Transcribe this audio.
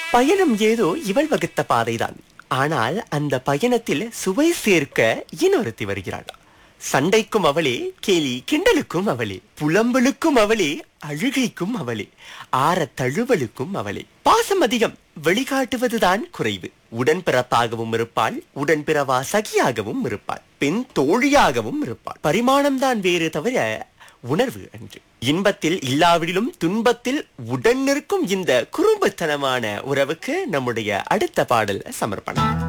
பயணம் ஏதோ இவள் வகுத்த பாதைதான் ஆனால் அந்த பயணத்தில் சுவை சேர்க்க இன்னொருத்தி வருகிறாள் சண்டைக்கும் அவளே கேலி கிண்டலுக்கும் அவளே புலம்பலுக்கும் அவளே அழுகைக்கும் அவளே ஆற தழுவலுக்கும் அவளே பாசம் அதிகம் வெளிக்காட்டுவதுதான் குறைவு உடன்பிறப்பாகவும் இருப்பாள் உடன்பிறவா சகியாகவும் இருப்பாள் பெண் தோழியாகவும் இருப்பாள் பரிமாணம்தான் வேறு தவிர உணர்வு அன்று இன்பத்தில் இல்லாவிடிலும் துன்பத்தில் உடன் நிற்கும் இந்த குறும்புத்தனமான உறவுக்கு நம்முடைய அடுத்த பாடல் சமர்ப்பணம்